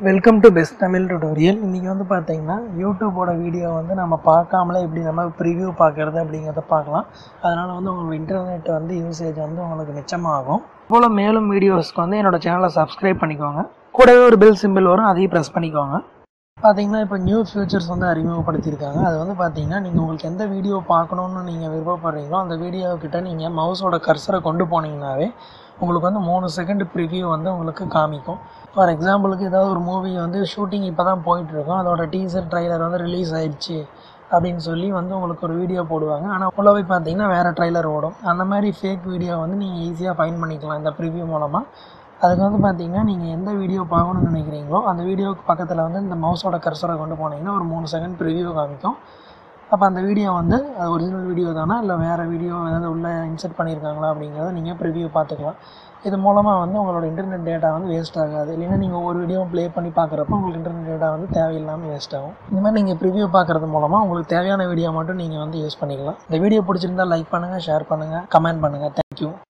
welcome to best Tamil tutorial இன்றைக்கி வந்து பார்த்தீங்கன்னா யூடியூப்போட வீடியோ வந்து நம்ம பார்க்காமலே எப்படி நம்ம ப்ரிவ்யூ பார்க்குறது அப்படிங்கிறத பார்க்கலாம் அதனால் வந்து உங்களுக்கு இன்டர்நெட் வந்து யூசேஜ் வந்து உங்களுக்கு மிச்சமாகும் போல் மேலும் வீடியோஸ்க்கு வந்து என்னோட சேனலை சப்ஸ்கிரைப் பண்ணிக்கோங்க கூடவே ஒரு பெல் சிம்பிள் வரும் அதையும் ப்ரெஸ் பண்ணிக்கோங்க பார்த்தீங்கன்னா இப்போ நியூ ஃபியூச்சர்ஸ் வந்து அறிமுகப்படுத்தியிருக்காங்க அது வந்து பார்த்தீங்கன்னா நீங்கள் உங்களுக்கு எந்த வீடியோ பார்க்கணுன்னு நீங்கள் விருப்பப்படுறீங்களோ அந்த வீடியோ கிட்ட நீங்கள் மவுஸோட கர்சரை கொண்டு போனீங்கன்னாவே உங்களுக்கு வந்து மூணு செகண்ட் ப்ரிவ்யூ வந்து உங்களுக்கு காமிக்கும் ஃபார் எக்ஸாம்பிளுக்கு ஏதாவது ஒரு மூவி வந்து ஷூட்டிங் இப்போ தான் போயிட்டுருக்கோம் அதோட டீசர் ட்ரைலர் வந்து ரிலீஸ் ஆயிடுச்சு அப்படின்னு சொல்லி வந்து உங்களுக்கு ஒரு வீடியோ போடுவாங்க ஆனால் உள்ள போய் பார்த்தீங்கன்னா வேறு ட்ரைலர் ஓடும் அந்த மாதிரி ஃபேக் வீடியோ வந்து நீங்கள் ஈஸியாக ஃபைன் பண்ணிக்கலாம் இந்த ப்ரிவ்யூ மூலமாக அதுக்கு வந்து பார்த்தீங்கன்னா நீங்கள் எந்த வீடியோ பார்க்கணும்னு நினைக்கிறீங்களோ அந்த வீடியோவுக்கு பக்கத்தில் வந்து இந்த மவுஸோட கர்சரை கொண்டு போனீங்கன்னா ஒரு மூணு செகண்ட் ப்ரிவ்யூ காமிக்கும் அப்போ அந்த வீடியோ வந்து அது ஒரிஜினல் வீடியோ தானா இல்லை வேறு வீடியோ ஏதாவது உள்ளே இன்சர்ட் பண்ணியிருக்காங்களா அப்படிங்கிறத நீங்கள் ப்ரிவ்யூ பார்த்துக்கலாம் இது மூலமாக வந்து உங்களோட இன்டர்நெட் டேட்டா வந்து வேஸ்ட் ஆகாது இல்லைன்னா நீங்கள் ஒவ்வொரு வீடியோ ப்ளே பண்ணி பார்க்குறப்ப உங்களுக்கு இன்டர்நெட் டேட்டா வந்து தேவையில்லாமல் வேஸ்ட் ஆகும் இந்த மாதிரி நீங்கள் ப்ரிவ்யூ பார்க்குறது மூலமாக உங்களுக்கு தேவையான வீடியோ மட்டும் நீங்கள் வந்து யூஸ் பண்ணிக்கலாம் இந்த வீடியோ பிடிச்சிருந்தா லைக் பண்ணுங்கள் ஷேர் பண்ணுங்கள் கமெண்ட் பண்ணுங்கள் தேங்க்யூ